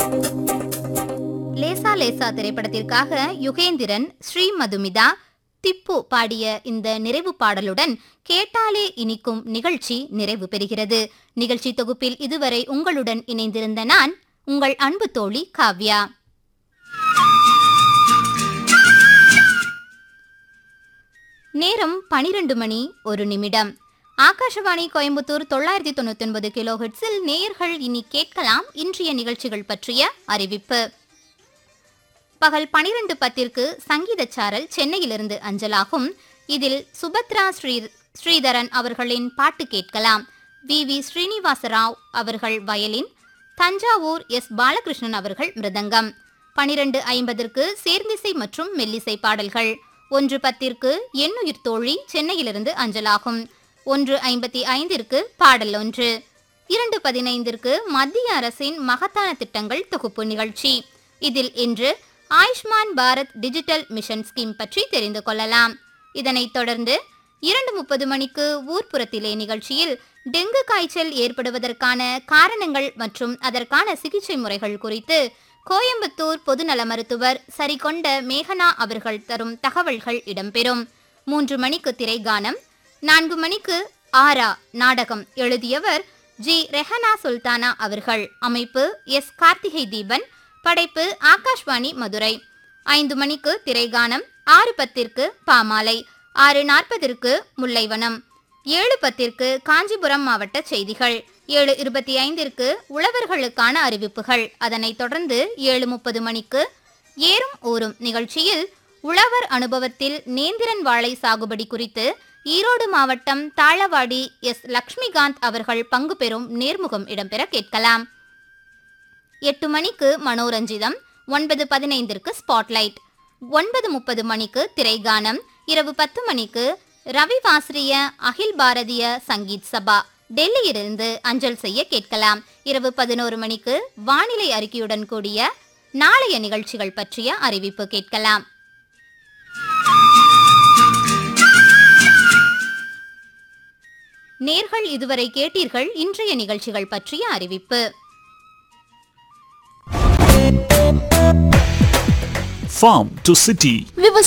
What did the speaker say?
லேசா லேசா திரைப்படத்திற்காக யுகேந்திரன் ஸ்ரீ மதுமிதா திப்பு பாடிய இந்த நிறைவு பாடலுடன் கேட்டாலே இனிக்கும் நிகழ்ச்சி நிறைவு பெறுகிறது நிகழ்ச்சி தொகுப்பில் இதுவரை உங்களுடன் இணைந்திருந்த நான் உங்கள் அன்பு தோழி காவ்யா நேரம் பனிரெண்டு மணி ஒரு நிமிடம் ஆகாஷவாணி கோயம்புத்தூர் தொள்ளாயிரத்தி தொண்ணூத்தி ஒன்பது கிலோ ஹெட்ஸில் நேயர்கள் இனி கேட்கலாம் இன்றைய நிகழ்ச்சிகள் பற்றிய அறிவிப்பு பகல் பனிரெண்டு பத்திற்கு சங்கீத சாரல் சென்னையிலிருந்து அஞ்சலாகும் இதில் சுபத்ரா ஸ்ரீ ஸ்ரீதரன் அவர்களின் பாட்டு கேட்கலாம் வி வி ஸ்ரீனிவாசராவ் அவர்கள் வயலின் தஞ்சாவூர் எஸ் பாலகிருஷ்ணன் அவர்கள் மிருதங்கம் பனிரெண்டு ஐம்பதற்கு சேர்ந்திசை மற்றும் மெல்லிசை பாடல்கள் ஒன்று பத்திற்கு எண்ணுயிர் தோழி சென்னையிலிருந்து அஞ்சலாகும் ஒன்று ஐம்பத்தி ஐந்திற்கு பாடல் ஒன்று இரண்டு பதினைந்திற்கு மத்திய அரசின் மகத்தான திட்டங்கள் தொகுப்பு நிகழ்ச்சி இதில் இன்று Ayushman Bharat digital mission scheme பற்றி தெரிந்து கொள்ளலாம் இதனைத் தொடர்ந்து இரண்டு முப்பது மணிக்கு ஊர்ப்புறத்திலே நிகழ்ச்சியில் டெங்கு காய்ச்சல் ஏற்படுவதற்கான காரணங்கள் மற்றும் அதற்கான சிகிச்சை முறைகள் குறித்து கோயம்புத்தூர் பொதுநல மருத்துவர் சரிகொண்ட மேகனா அவர்கள் தரும் தகவல்கள் இடம்பெறும் மூன்று மணிக்கு திரைகானம் நான்கு மணிக்கு ஆரா நாடகம் எழுதியவர் ஜி ரெஹனா சுல்தானா அவர்கள் அமைப்பு எஸ் கார்த்திகை தீபன் படைப்பு ஆகாஷ்வாணி மதுரை ஐந்து மணிக்கு திரைகானம் ஆறு பத்திற்கு பாமாலை ஆறு நாற்பதற்கு முல்லைவனம் ஏழு பத்திற்கு காஞ்சிபுரம் மாவட்ட செய்திகள் ஏழு இருபத்தி ஐந்திற்கு உழவர்களுக்கான அறிவிப்புகள் அதனைத் தொடர்ந்து ஏழு முப்பது மணிக்கு ஏறும் ஊரும் நிகழ்ச்சியில் உழவர் அனுபவத்தில் நேந்திரன் வாழை சாகுபடி குறித்து ஈரோடு மாவட்டம் தாளவாடி எஸ் லக்ஷ்மிகாந்த் அவர்கள் பங்கு பெறும் நேர்முகம் இடம்பெற கேட்கலாம் எட்டு மணிக்கு மனோரஞ்சிதம் ஒன்பது பதினைந்திற்கு ஸ்பாட்லைட் ஒன்பது முப்பது மணிக்கு திரைகானம் இரவு பத்து மணிக்கு ரவி வாஸ்ரிய அகில் பாரதிய சங்கீத் சபா டெல்லியிலிருந்து அஞ்சல் செய்ய கேட்கலாம் இரவு பதினோரு மணிக்கு வானிலை அறிக்கையுடன் கூடிய நாளைய நிகழ்ச்சிகள் பற்றிய அறிவிப்பு கேட்கலாம் நேர்கள் இதுவரை கேட்டீர்கள் இன்றைய நிகழ்ச்சிகள் பற்றிய அறிவிப்பு Farm to City.